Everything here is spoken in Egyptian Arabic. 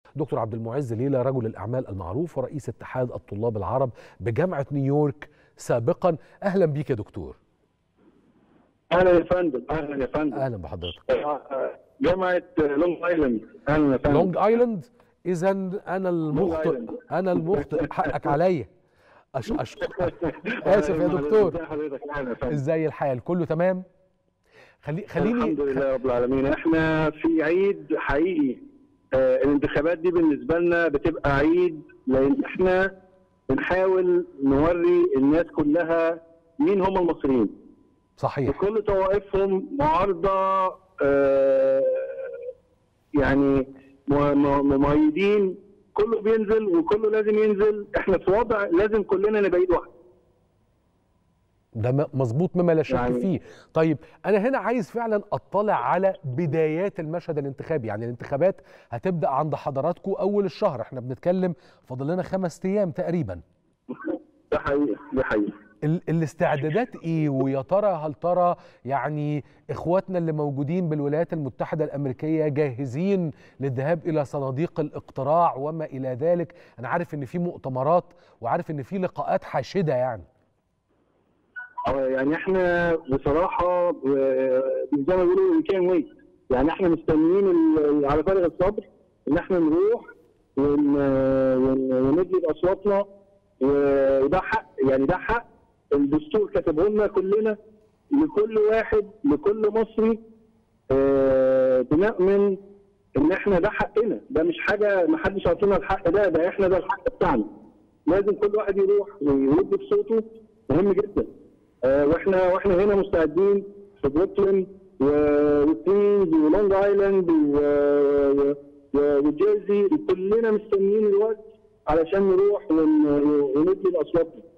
دكتور عبد المعز ليلى رجل الاعمال المعروف ورئيس اتحاد الطلاب العرب بجامعه نيويورك سابقا اهلا بيك يا دكتور اهلا يا فندم اهلا يا فندم اهلا بحضرتك جامعه لونج ايلاند اهلا يا فندم لونج ايلاند اذا انا المخطئ Island. انا المخطئ حقك عليا أش أش اسف يا دكتور ازي حضرتك اهلا يا فندم ازاي الحال كله تمام خلي خليني الحمد لله رب العالمين احنا في عيد حقيقي آه الانتخابات دي بالنسبه لنا بتبقى عيد لان احنا بنحاول نوري الناس كلها مين هم المصريين صحيح بكل طوائفهم معارضه آه يعني م- م- مميزين كله بينزل وكله لازم ينزل احنا في وضع لازم كلنا نبقى ايد واحده ده م- مظبوط مما لا شك يعني- فيه طيب انا هنا عايز فعلا اطلع على بدايات المشهد الانتخابي يعني الانتخابات هتبدا عند حضراتكم اول الشهر احنا بنتكلم فاضل لنا خمس ايام تقريبا ده حقيقي ده حقيقي ال الاستعدادات ايه ويا ترى هل ترى يعني اخواتنا اللي موجودين بالولايات المتحده الامريكيه جاهزين للذهاب الى صناديق الاقتراع وما الى ذلك انا عارف ان في مؤتمرات وعارف ان في لقاءات حاشده يعني اه يعني احنا بصراحه آه، زي ما بيقولوا وي كان ويت يعني احنا مستنيين ال- على فارغ الصبر ان احنا نروح ون- ون- وندي باصواتنا و- وده حق يعني ده حق الدستور كتبه لنا كلنا لكل واحد لكل مصري آه، بنأمن ان احنا ده حقنا ده مش حاجه ما حدش عطينا الحق ده ده احنا ده الحق بتاعنا لازم كل واحد يروح ويدي بصوته مهم جدا آه، واحنا واحنا هنا مستعدين في بروكلين و- وكوينز ولونج ايلاند و- و- و- وجيرسي كلنا مستنيين الوقت علشان نروح ون- وندي الاصوات دي